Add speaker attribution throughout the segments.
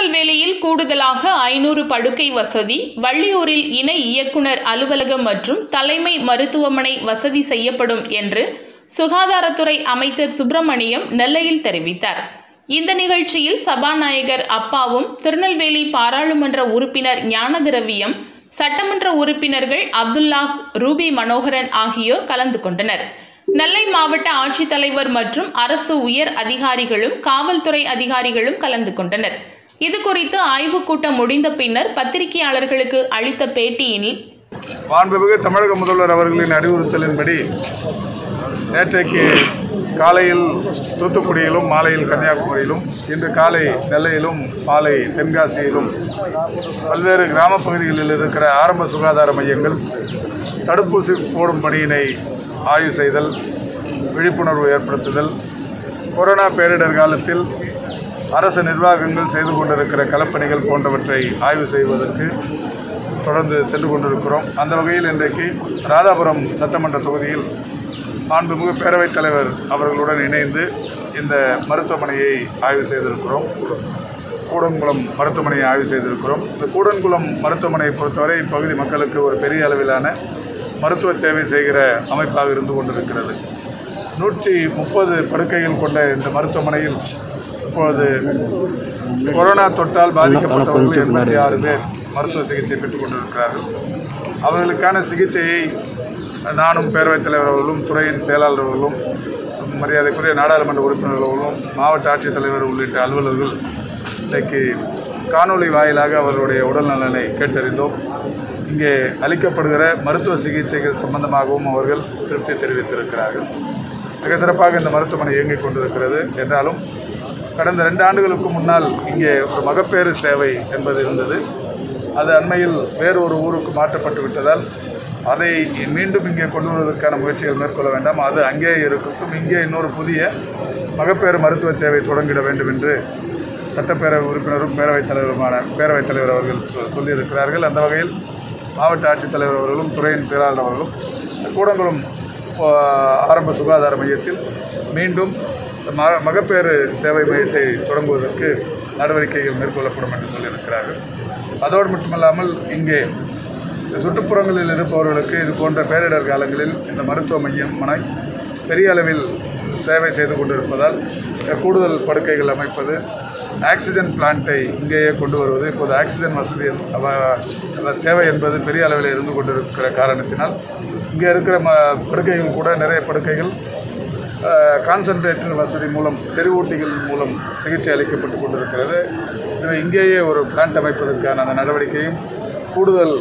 Speaker 1: திருநெல்வேலியில் கூடுதலாக ஐநூறு படுக்கை வசதி வள்ளியூரில் இணை இயக்குனர் அலுவலகம் மற்றும் தலைமை மருத்துவமனை வசதி செய்யப்படும் என்று சுகாதாரத்துறை அமைச்சர் சுப்பிரமணியம் நெல்லையில் தெரிவித்தார் இந்த நிகழ்ச்சியில் சபாநாயகர் அப்பாவும் திருநெல்வேலி பாராளுமன்ற உறுப்பினர் ஞானதிரவியம் சட்டமன்ற உறுப்பினர்கள் அப்துல்லா ரூபி மனோகரன் ஆகியோர் கலந்து கொண்டனர் நெல்லை மாவட்ட ஆட்சித்தலைவர் மற்றும் அரசு உயர் அதிகாரிகளும் காவல்துறை அதிகாரிகளும் கலந்து கொண்டனர் இது குறித்து ஆய்வுக் கூட்டம் முடிந்த பின்னர் பத்திரிகையாளர்களுக்கு அளித்த பேட்டியில்
Speaker 2: மாண்புமிகு தமிழக முதல்வர் அவர்களின் அறிவுறுத்தலின்படி நேற்றைக்கு காலையில் தூத்துக்குடியிலும் மாலையில் கன்னியாகுமரியிலும் இன்று காலை நெல்லையிலும் மாலை தென்காசியிலும் பல்வேறு கிராமப் பகுதிகளில் இருக்கிற ஆரம்ப சுகாதார மையங்கள் தடுப்பூசி போடும் பணியினை ஆய்வு செய்தல் விழிப்புணர்வு ஏற்படுத்துதல் கொரோனா பேரிடர் காலத்தில் அரசு நிர்வாகங்கள் செய்து கொண்டிருக்கிற களப்பணிகள் போன்றவற்றை ஆய்வு செய்வதற்கு தொடர்ந்து சென்று கொண்டிருக்கிறோம் அந்த வகையில் இன்றைக்கு ராதாபுரம் சட்டமன்ற தொகுதியில் மாண்புமிகு பேரவைத் தலைவர் அவர்களுடன் இணைந்து இந்த மருத்துவமனையை ஆய்வு செய்திருக்கிறோம் கூடன்குளம் மருத்துவமனையை ஆய்வு செய்திருக்கிறோம் இந்த கூடன்குளம் மருத்துவமனையை பொறுத்தவரை இப்பகுதி மக்களுக்கு ஒரு பெரிய அளவிலான மருத்துவ சேவை செய்கிற அமைப்பாக இருந்து கொண்டிருக்கிறது நூற்றி முப்பது படுக்கைகள் கொண்ட இந்த மருத்துவமனையில் இப்பொழுது கொரோனா தொற்றால் பாதிக்கப்பட்டவர்கள் எண்பத்தி ஆறு பேர் மருத்துவ சிகிச்சை பெற்றுக் கொண்டிருக்கிறார்கள் அவர்களுக்கான சிகிச்சையை நானும் பேரவைத் தலைவர் அவர்களும் துறையின் செயலாளர் அவர்களும் மரியாதைக்குரிய நாடாளுமன்ற உறுப்பினர்கள் அவர்களும் மாவட்ட ஆட்சித்தலைவர் உள்ளிட்ட அலுவலர்கள் இன்றைக்கு காணொளி வாயிலாக அவர்களுடைய உடல் நலனை கேட்டறிந்தோம் இங்கே அளிக்கப்படுகிற மருத்துவ சிகிச்சைகள் சம்பந்தமாகவும் அவர்கள் திருப்தி தெரிவித்திருக்கிறார்கள் மிக சிறப்பாக இந்த மருத்துவமனை இயங்கிக் கொண்டிருக்கிறது என்றாலும் கடந்த ரெண்டு ஆண்டுகளுக்கு முன்னால் இங்கே ஒரு மகப்பேறு சேவை என்பது இருந்தது அது அண்மையில் வேறு ஒரு ஊருக்கு மாற்றப்பட்டு விட்டதால் அதை மீண்டும் இங்கே கொண்டு வருவதற்கான முயற்சிகள் மேற்கொள்ள வேண்டாம் அது அங்கே இருக்கட்டும் இங்கே இன்னொரு புதிய மகப்பேறு மருத்துவ சேவை தொடங்கிட வேண்டும் என்று சட்டப்பேரவை உறுப்பினரும் பேரவைத் தலைவருமான பேரவைத் தலைவர் அவர்கள் சொ- சொல்லியிருக்கிறார்கள் அந்த வகையில் மாவட்ட ஆட்சித்தலைவர் அவர்களும் துறையின் செயலாளர் அவர்களும் கூடங்குளம் ஆ, ஆரம்ப சுகாதார மையத்தில் மீண்டும் ம மகப்பேறு சேவை மையத்தை தொடங்குவதற்கு நடவடிக்கைகள் மேற்கொள்ளப்படும் என்று சொல்லியிருக்கிறார்கள் அதோடு மட்டுமல்லாமல் இங்கே சுற்றுப்புறங்களில் இருப்பவர்களுக்கு இது போன்ற பேரிடர் காலங்களில் இந்த மருத்துவ மையம் மனை பெரிய அளவில் சேவை செய்து கொண்டிருப்பதால் கூடுதல் படுக்கைகள் அமைப்பது ஆக்சிஜன் பிளான்ட்டை இங்கேயே கொண்டு வருவது இப்போது ஆக்சிஜன் வசதி அவ- அவ தேவை என்பது பெரிய அளவில் இருந்து கொண்டிருக்கிற காரணத்தினால் இங்கே இருக்கிற ம படுக்கைகள் கூட நிறைய படுக்கைகள் கான்சன்ட்ரேட்டர் வசதி மூலம் செறிவூட்டிகள் மூலம் சிகிச்சை அளிக்கப்பட்டு கொண்டிருக்கிறது எனவே இங்கேயே ஒரு பிளான்ட் அமைப்பதற்கான அந்த நடவடிக்கையும் கூடுதல்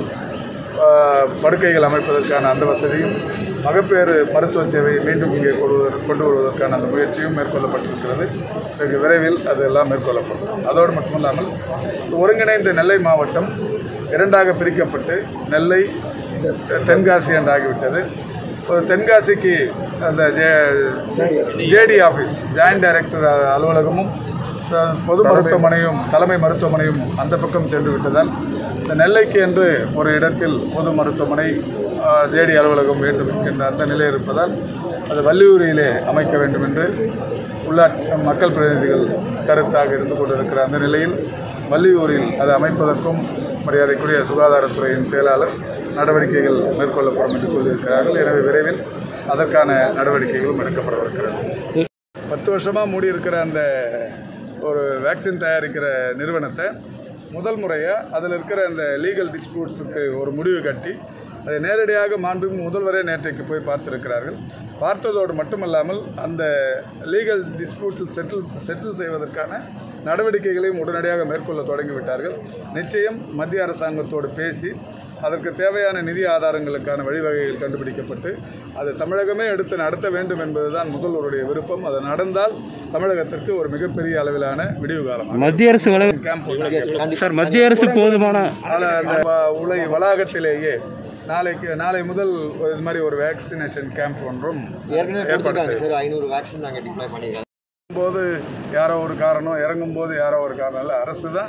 Speaker 2: ஆஹ், படுக்கைகள் அமைப்பதற்கான அந்த வசதியும் மகப்பேறு மருத்துவ சேவையை மீண்டும் இங்கே கொண்டு வரு- கொண்டு வருவதற்கான அந்த முயற்சியும் மேற்கொள்ளப்பட்டிருக்கிறது வெகு விரைவில் அது எல்லாம் மேற்கொள்ளப்படும் அதோடு மட்டுமல்லாமல் ஒருங்கிணைந்த நெல்லை மாவட்டம் இரண்டாக பிரிக்கப்பட்டு நெல்லை தென்காசி என்றாகிவிட்டது ஒரு தென்காசிக்கு அந்த ஜேடி ஆஃபீஸ் ஜாயின்ட் டைரக்டர் அலுவலகமும் அஹ், பொது மருத்துவமனையும் தலைமை மருத்துவமனையும் அந்த பக்கம் சென்று விட்டதால் இந்த நெல்லைக்கு என்று ஒரு இடத்தில் பொது மருத்துவமனை ஜேடி அலுவலகம் வேண்டும் என்கின்ற அந்த நிலை இருப்பதால் அது வள்ளியூரிலே அமைக்க வேண்டும் என்று உள்ளாட்சி மக்கள் பிரதிநிதிகள் கருத்தாக இருந்து கொண்டிருக்கிற அந்த நிலையில் வள்ளியூரில் அதை அமைப்பதற்கும் மரியாதைக்குரிய சுகாதாரத்துறையின் செயலாளர் நடவடிக்கைகள் மேற்கொள்ளப்படும் என்று சொல்லியிருக்கிறார்கள் எனவே விரைவில் அதற்கான நடவடிக்கைகளும் எடுக்கப்படவிருக்கிறது பத்து வருஷமாக மூடி இருக்கிற அந்த ஒரு வேக்சின் தயாரிக்கிற நிறுவனத்தை முதல் முறையாக அதில் இருக்கிற அந்த லீகல் டிஸ்பியூட்ஸுக்கு ஒரு முடிவு கட்டி அதை நேரடியாக மாண்பு முதல்வரே நேற்றைக்கு போய் பார்த்திருக்கிறார்கள் பார்த்ததோடு மட்டுமல்லாமல் அந்த லீகல் டிஸ்பியூட்டில் செட்டில் செட்டில் செய்வதற்கான நடவடிக்கைகளையும் உடனடியாக மேற்கொள்ள தொடங்கிவிட்டார்கள் நிச்சயம் மத்திய அரசாங்கத்தோடு பேசி அதற்கு தேவையான நிதி ஆதாரங்களுக்கான வழிவகைகள் கண்டுபிடிக்கப்பட்டு அது தமிழகமே எடுத்து நடத்த வேண்டும் என்பதுதான் முதல்வருடைய விருப்பம் அது நடந்தால் தமிழகத்திற்கு ஒரு மிகப்பெரிய அளவிலான விடிவு காலம்
Speaker 3: மத்திய அரசு வள
Speaker 2: கேம்ப்
Speaker 3: சார் மத்திய அரசு போதுமான
Speaker 2: அந்த வ- உலை வளாகத்திலேயே நாளைக்கு நாளை முதல் ஒரு இது மாதிரி ஒரு வேக்சினேஷன் கேம்ப் ஒன்றும்
Speaker 4: ஏற்கனவே
Speaker 2: ஏற்பாடு
Speaker 4: கொடுத்துருக்காங்க சார் ஐநூறு வேக்சின் நாங்கள் டிப்ளை பண்ணியிருக்காங்க
Speaker 2: போது யாரோ ஒரு காரணம் இறங்கும் போது யாரோ ஒரு காரணம் இல்லை அரசு தான்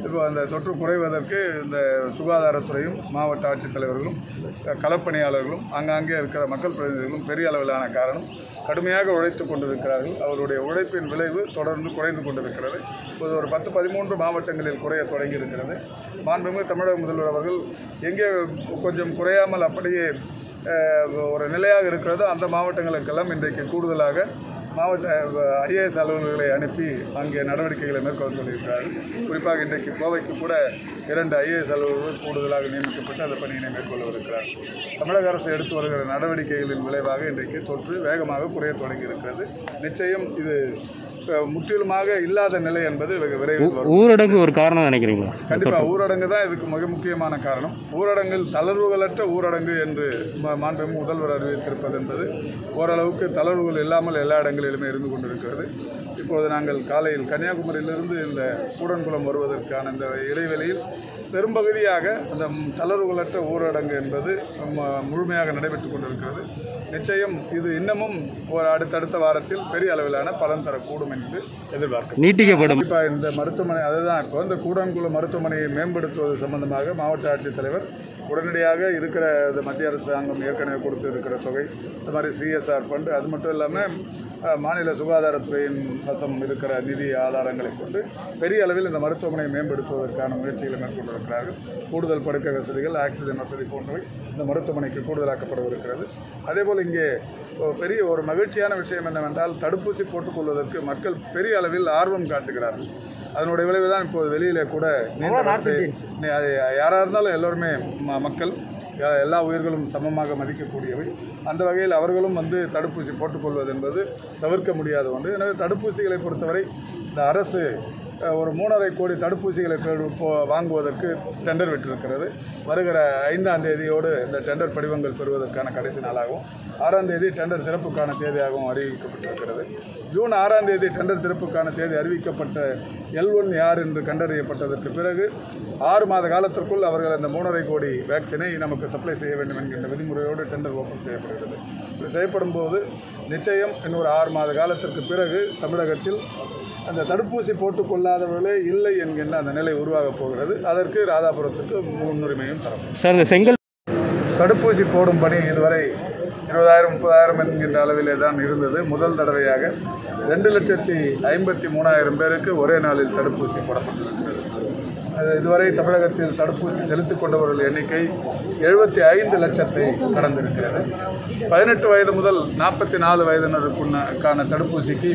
Speaker 2: இப்போ அந்த தொற்று குறைவதற்கு இந்த சுகாதாரத்துறையும் மாவட்ட ஆட்சித்தலைவர்களும் அஹ், களப்பணியாளர்களும் ஆங்காங்கே இருக்கிற மக்கள் பிரதிநிதிகளும் பெரிய அளவிலான காரணம் கடுமையாக உழைத்து கொண்டிருக்கிறார்கள் அவருடைய உழைப்பின் விளைவு தொடர்ந்து குறைந்து கொண்டிருக்கிறது இப்போது ஒரு பத்து பதிமூன்று மாவட்டங்களில் குறைய தொடங்கி இருக்கிறது மாண்புமிகு தமிழக முதல்வர் அவர்கள் எங்கே கொஞ்சம் குறையாமல் அப்படியே அஹ், ஒரு நிலையாக இருக்கிறதோ அந்த மாவட்டங்களுக்கெல்லாம் இன்றைக்கு கூடுதலாக மாவட்ட ஐஏஎஸ் அலுவலர்களை அனுப்பி அங்கே நடவடிக்கைகளை மேற்கொள்ள சொல்லியிருக்கிறார்கள் குறிப்பாக இன்றைக்கு கோவைக்கு கூட இரண்டு ஐஏஎஸ் அலுவலர்கள் கூடுதலாக நியமிக்கப்பட்டு அந்த பணியினை மேற்கொள்ளவிருக்கிறார்கள் தமிழக அரசு எடுத்து வருகிற நடவடிக்கைகளின் விளைவாக இன்றைக்கு தொற்று வேகமாக குறைய தொடங்கி இருக்கிறது நிச்சயம் இது அஹ், முற்றிலுமாக இல்லாத நிலை என்பது வெகு விரைவில் வரும்
Speaker 3: ஊரடங்கு ஒரு காரணம் நினைக்கிறீங்களா
Speaker 2: கண்டிப்பாக ஊரடங்கு தான் இதுக்கு மிக முக்கியமான காரணம் ஊரடங்கில் தளர்வுகளற்ற ஊரடங்கு என்று ம- மாண்புமிகு முதல்வர் அறிவித்திருப்பது என்பது ஓரளவுக்கு தளர்வுகள் இல்லாமல் எல்லா இடங்களிலுமே இருந்து கொண்டிருக்கிறது இப்பொழுது நாங்கள் காலையில் கன்னியாகுமரியிலிருந்து இந்த கூடன்குளம் வருவதற்கான இந்த இடைவெளியில் பெரும்பகுதியாக அந்த ம், தளர்வுகளற்ற ஊரடங்கு என்பது ம- முழுமையாக நடைபெற்றுக் கொண்டிருக்கிறது நிச்சயம் இது இன்னமும் ஒரு அடுத்தடுத்த வாரத்தில் பெரிய அளவிலான பலன் தரக்கூடும் என்று எதிர்பார்க்கிறோம்
Speaker 3: நீட்டிக்கப்படும்
Speaker 2: கண்டிப்பாக இந்த மருத்துவமனை அதுதான் இப்போ இந்த கூடன்குளம் மருத்துவமனையை மேம்படுத்துவது சம்பந்தமாக மாவட்ட ஆட்சித்தலைவர் உடனடியாக இருக்கிற இந்த மத்திய அரசாங்கம் ஏற்கனவே கொடுத்து இருக்கிற தொகை இந்த மாதிரி சிஎஸ்ஆர் ஃபண்டு அது மட்டும் இல்லாமல் அஹ், மாநில சுகாதாரத்துறையின் வசம் இருக்கிற நிதி ஆதாரங்களை கொண்டு பெரிய அளவில் இந்த மருத்துவமனையை மேம்படுத்துவதற்கான முயற்சிகளை மேற்கொண்டிருக்கிறார்கள் கூடுதல் படுக்கை வசதிகள் ஆக்சிஜன் வசதி போன்றவை இந்த மருத்துவமனைக்கு கூடுதலாக்கப்படவிருக்கிறது அதேபோல் இங்கே ஒரு பெரிய ஒரு மகிழ்ச்சியான விஷயம் என்னவென்றால் தடுப்பூசி போட்டுக்கொள்வதற்கு மக்கள் பெரிய அளவில் ஆர்வம் காட்டுகிறார்கள் அதனுடைய விளைவு தான் இப்போது வெளியிலே கூட நீண்ட வரிசை- நீ- அது யாராக இருந்தாலும் எல்லோருமே ம- மக்கள் யா- எல்லா உயிர்களும் சமமாக மதிக்கக்கூடியவை அந்த வகையில் அவர்களும் வந்து தடுப்பூசி போட்டுக்கொள்வது என்பது தவிர்க்க முடியாத ஒன்று எனவே தடுப்பூசிகளை பொறுத்தவரை இந்த அரசு அஹ், ஒரு மூணரை கோடி தடுப்பூசிகளை பெறு- போ- வாங்குவதற்கு டெண்டர் விட்டிருக்கிறது வருகிற ஐந்தாம் தேதியோடு இந்த டெண்டர் படிவங்கள் பெறுவதற்கான கடைசி நாளாகவும் ஆறாம் தேதி டெண்டர் திறப்புக்கான தேதியாகவும் அறிவிக்கப்பட்டிருக்கிறது ஜூன் ஆறாம் தேதி டெண்டர் திறப்புக்கான தேதி அறிவிக்கப்பட்ட எல் ஒன் யார் என்று கண்டறியப்பட்டதற்கு பிறகு ஆறு மாத காலத்திற்குள் அவர்கள் அந்த மூணரை கோடி வேக்சினை நமக்கு சப்ளை செய்ய வேண்டும் என்கின்ற விதிமுறையோடு டெண்டர் ஓப்பன் செய்யப்படுகிறது இது செய்யப்படும் போது நிச்சயம் இன்னொரு ஆறு மாத காலத்திற்கு பிறகு தமிழகத்தில் அந்த தடுப்பூசி போட்டுக்கொள்ளாதவர்களே இல்லை என்கின்ற அந்த நிலை உருவாகப் போகிறது அதற்கு ராதாபுரத்துக்கு முன்னுரிமையும் தரப்படும்
Speaker 3: சார் இந்த செங்கல்
Speaker 2: தடுப்பூசி போடும் பணி இதுவரை இருபதாயிரம் முப்பதாயிரம் என்கின்ற அளவிலே தான் இருந்தது முதல் தடவையாக ரெண்டு லட்சத்தி ஐம்பத்தி மூணாயிரம் பேருக்கு ஒரே நாளில் தடுப்பூசி போடப்பட்டிருக்கிறது அது இதுவரை தமிழகத்தில் தடுப்பூசி செலுத்திக் கொண்டவர்கள் எண்ணிக்கை எழுபத்தி ஐந்து லட்சத்தை கடந்திருக்கிறது பதினெட்டு வயது முதல் நாற்பத்தி நாலு வயதினருக்குக்கான தடுப்பூசிக்கு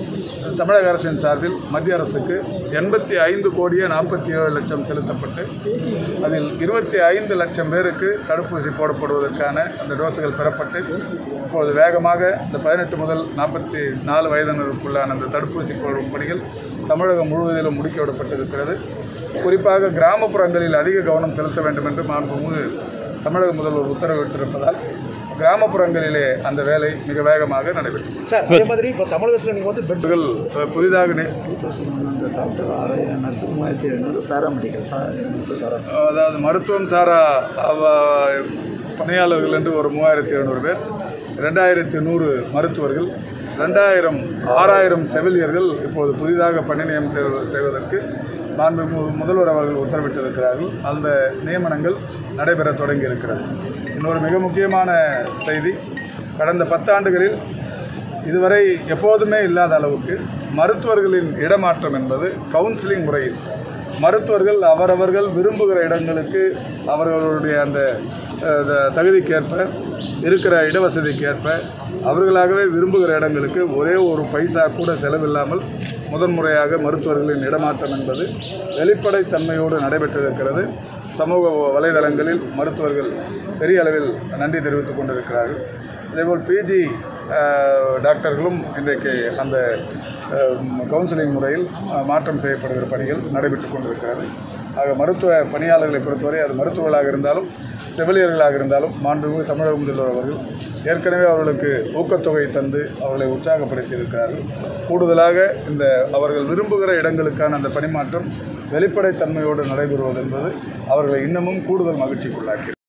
Speaker 2: தமிழக அரசின் சார்பில் மத்திய அரசுக்கு எண்பத்தி ஐந்து கோடியே நாற்பத்தி ஏழு லட்சம் செலுத்தப்பட்டு அதில் இருபத்தி ஐந்து லட்சம் பேருக்கு தடுப்பூசி போடப்படுவதற்கான அந்த டோஸுகள் பெறப்பட்டு இப்பொழுது வேகமாக இந்த பதினெட்டு முதல் நாற்பத்தி நாலு வயதினருக்குள்ளான அந்த தடுப்பூசி போடும் பணிகள் தமிழகம் முழுவதிலும் முடுக்கிவிடப்பட்டிருக்கிறது குறிப்பாக கிராமப்புறங்களில் அதிக கவனம் செலுத்த வேண்டும் என்று மாண்புமிகு தமிழக முதல்வர் உத்தரவிட்டிருப்பதால் கிராமப்புறங்களிலே அந்த வேலை மிக வேகமாக நடைபெற்றது
Speaker 4: சார் அதே மாதிரி இப்போ தமிழகத்தில் நீங்கள் வந்து பெட்
Speaker 2: பெட்கள் அஹ், புதிதாக நி-
Speaker 4: டூ தௌசண்ட் டாக்டர் ஆறாயிரம் நர்ஸு மூவாயிரத்தி எழுநூறு பேராமெடிக்கல் சார் சார்
Speaker 2: அதாவது மருத்துவம் சாரா அவ- பணியாளர்கள் என்று ஒரு மூவாயிரத்தி எழுநூறு பேர் ரெண்டாயிரத்தி நூறு மருத்துவர்கள் ரெண்டாயிரம் ஆறாயிரம் செவிலியர்கள் இப்போது புதிதாக பணி நியமனம் செய்வ- செய்வதற்கு மாண்பு மு- முதல்வர் அவர்கள் உத்தரவிட்டிருக்கிறார்கள் அந்த நியமனங்கள் நடைபெற தொடங்கி இருக்கிறது இன்னொரு மிக முக்கியமான செய்தி கடந்த பத்தாண்டுகளில் இதுவரை எப்போதுமே இல்லாத அளவுக்கு மருத்துவர்களின் இடமாற்றம் என்பது கவுன்சிலிங் முறையில் மருத்துவர்கள் அவரவர்கள் விரும்புகிற இடங்களுக்கு அவர்களுடைய அந்த அஹ், த- தகுதிக்கேற்ப இருக்கிற இடவசதிக்கேற்ப அவர்களாகவே விரும்புகிற இடங்களுக்கு ஒரே ஒரு பைசா கூட செலவில்லாமல் முதன்முறையாக மருத்துவர்களின் இடமாற்றம் என்பது வெளிப்படைத்தன்மையோடு நடைபெற்றிருக்கிறது சமூக வலைதளங்களில் மருத்துவர்கள் பெரிய அளவில் நன்றி தெரிவித்துக் கொண்டிருக்கிறார்கள் அதேபோல் பிஜி டாக்டர்களும் இன்றைக்கு அந்த அஹ், கவுன்சிலிங் முறையில் அஹ், மாற்றம் செய்யப்படுகிற பணிகள் நடைபெற்றுக் கொண்டிருக்கிறது ஆக மருத்துவ பணியாளர்களை பொறுத்தவரை அது மருத்துவர்களாக இருந்தாலும் செவிலியர்களாக இருந்தாலும் மாண்புமிகு தமிழக முதல்வர் அவர்கள் ஏற்கனவே அவர்களுக்கு ஊக்கத்தொகை தந்து அவர்களை உற்சாகப்படுத்தி இருக்கிறார்கள் கூடுதலாக இந்த அவர்கள் விரும்புகிற இடங்களுக்கான அந்த பணிமாற்றம் வெளிப்படைத்தன்மையோடு நடைபெறுவது என்பது அவர்களை இன்னமும் கூடுதல் மகிழ்ச்சிக்குள்ளாக்கி